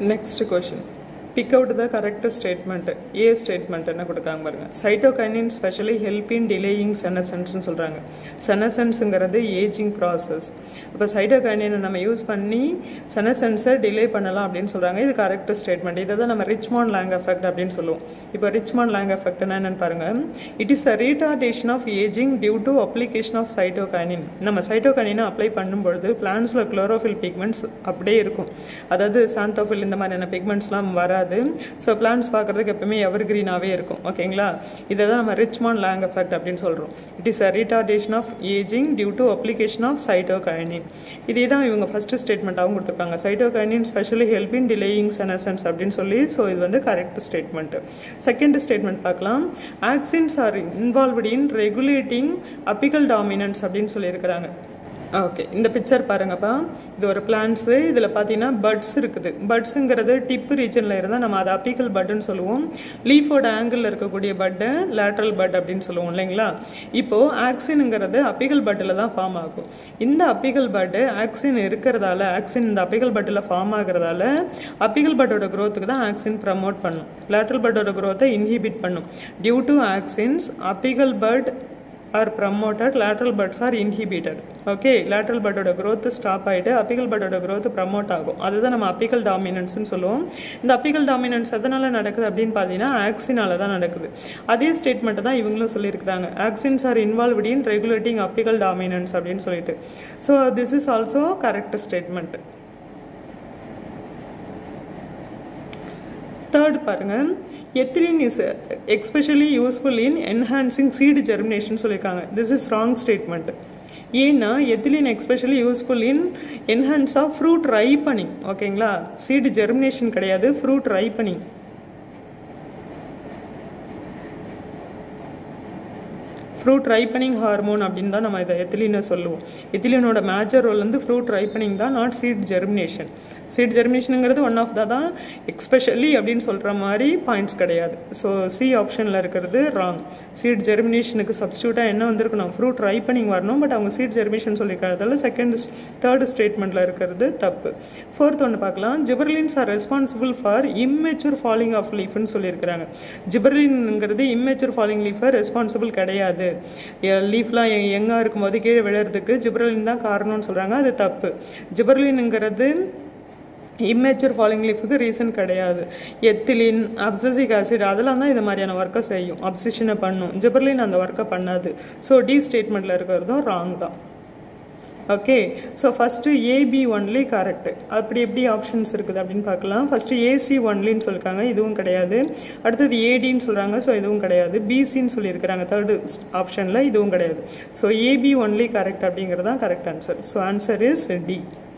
next question pick out the correct statement a statement என்ன கொடுக்காங்க பாருங்க cytokinin specially help in delaying செனசன்ஸ்னு சொல்கிறாங்க செனசன்ஸுங்கிறது ஏஜிங் ப்ராசஸ் இப்போ சைட்டோகைனினை நம்ம யூஸ் பண்ணி செனசன்ஸை டிலே பண்ணலாம் அப்படின்னு சொல்கிறாங்க இது கரெக்ட் ஸ்டேட்மெண்ட் இதை தான் நம்ம ரிச்மான் லேங் எஃபெக்ட் அப்படின்னு சொல்லுவோம் இப்போ ரிச்மான் லேங் எஃபெக்ட்னா என்னன்னு பாருங்க it is a retardation of ageing due to application of cytokinin நம்ம சைட்டோகைனினை அப்ளை பண்ணும்பொழுது பிளான்ஸில் குளோரோஃபில் பிக்மெண்ட்ஸ் அப்படியே இருக்கும் அதாவது சாந்தோஃபில் இந்த மாதிரியான பிக்மெண்ட்ஸ்லாம் வராது ஸோ பிளான்ஸ் பார்க்குறதுக்கு எப்பவுமே எவர் க்ரீனாகவே இருக்கும் ஓகேங்களா இதை தான் நம்ம ரிச்மான் லேங் எஃபெக்ட் அப்படின்னு சொல்கிறோம் it is a retardation of ageing due to application of cytokinin இதே தான் இவங்க ஃபஸ்ட்டு ஸ்டேட்மெண்ட்டாகவும் கொடுத்துருக்காங்க cytokinin specially help in delaying senescence அப்படின்னு சொல்லி ஸோ இது வந்து கரெக்ட் ஸ்டேட்மெண்ட் செகண்ட் ஸ்டேட்மெண்ட் பார்க்கலாம் auxins are involved in regulating apical dominance அப்படின்னு சொல்லியிருக்கிறாங்க ஓகே இந்த பிக்சர் பாருங்கப்பா இது ஒரு பிளான்ஸு இதில் பார்த்தீங்கன்னா பட்ஸ் இருக்குது பட்ஸுங்கிறது டிப்பு ரீஜனில் இருந்தால் நம்ம அதை அப்பிக்கல் பட்டுன்னு சொல்லுவோம் லீஃபோட ஆங்கிளில் இருக்கக்கூடிய பட்டை லேட்ரல் பட் அப்படின்னு சொல்லுவோம் இல்லைங்களா இப்போது ஆக்சினுங்கிறது அப்பிக்கல் பட்டில் தான் ஃபார்ம் ஆகும் இந்த அப்பிக்கல் பட்டு ஆக்சின் இருக்கிறதால ஆக்சின் இந்த அப்பிக்கல் பட்டில் ஃபார்ம் ஆகிறதால அப்பிக்கல் பட்டோட க்ரோத்துக்கு தான் ஆக்சின் ப்ரமோட் பண்ணும் லேட்ரல் பட்டோட க்ரோத்தை இன்ஹிபிட் பண்ணும் due to auxins apical bud are promoted lateral buds are inhibited okay lateral பட்டோட growth ஸ்டாப் ஆகிட்டு அப்பிக்கல் பட்டோட growth ப்ரமோட் ஆகும் அதுதான் நம்ம அப்பிக்கல் டாமினன்ஸ்னு சொல்லுவோம் இந்த அப்பிக்கல் டாமினன்ஸ் எதனால் நடக்குது அப்படின்னு பார்த்தீங்கன்னா ஆக்சினால தான் நடக்குது அதே ஸ்டேட்மெண்ட் தான் இவங்களும் சொல்லியிருக்கிறாங்க auxins are involved in regulating apical dominance அப்படின்னு சொல்லிட்டு so this is also correct statement third பாருங்க ethylene is especially useful in enhancing seed germination சொல்லியிருக்காங்க திஸ் இஸ் ராங் ஸ்டேட்மெண்ட் ஏன்னா ethylene especially useful in enhance of fruit ripening ஓகேங்களா seed germination கிடையாது fruit ripening fruit ripening hormone அப்படின்னு தான் நம்ம இதை எத்திலினை சொல்லுவோம் எத்திலினோட மேஜர் ரோல் வந்து ஃப்ரூட் ரைப்பனிங் தான் not seed germination seed ஜெர்மினேஷனுங்கிறது one of the தான் எக்ஸ்பெஷலி அப்படின்னு சொல்கிற மாதிரி பாயிண்ட்ஸ் கிடையாது ஸோ சி ஆப்ஷனில் இருக்கிறது ராங் சீட் ஜெர்மினேஷனுக்கு சப்ஸ்டியூட்டாக என்ன வந்திருக்கணும் ஃப்ரூட் ரைப்பனிங் வரணும் பட் அவங்க சீட் ஜெர்மினேஷன் சொல்லியிருக்கிறதால செகண்ட் தேர்ட் ஸ்டேட்மெண்ட்டில் இருக்கிறது தப்பு ஃபோர்த் ஒன்று பார்க்கலாம் gibberellins are responsible for immature falling of லீஃப்னு சொல்லியிருக்கிறாங்க ஜிபர்லின்ங்கிறது இம்மெச்சூர் ஃபாலிங் லீஃபை ரெஸ்பான்சிபிள் கிடையாது லீஃப்லாம் யங்காக இருக்கும்போது கீழே விழுறதுக்கு ஜிப்ரலின் தான் காரணம்னு சொல்கிறாங்க அது தப்பு ஜிப்ரலினுங்கிறது இம்மேச்சூர் ஃபாலிங் லீஃபுக்கு ரீசன் கிடையாது எத்திலின் அப்சசிக் ஆசிட் அதெல்லாம் தான் இது மாதிரியான ஒர்க்கை செய்யும் அப்சிஷனை பண்ணும் ஜிப்ரலின் அந்த ஒர்க்கை பண்ணாது ஸோ டி ஸ்டேட்மெண்ட்டில் இருக்கிறதும் ராங் தான் okay so first A B only correct அப்படி எப்படி ஆப்ஷன்ஸ் இருக்குது அப்படின்னு பார்க்கலாம் ஃபஸ்ட்டு ஏசி ஒன்லின்னு சொல்லியிருக்காங்க இதுவும் கிடையாது அடுத்தது ஏடின்னு சொல்கிறாங்க ஸோ இதுவும் கிடையாது பிசின்னு சொல்லியிருக்கிறாங்க தேர்டு ஆப்ஷனில் இதுவும் கிடையாது ஸோ ஏபி ஒன்லி கரெக்ட் அப்படிங்கிறது தான் correct answer so answer is D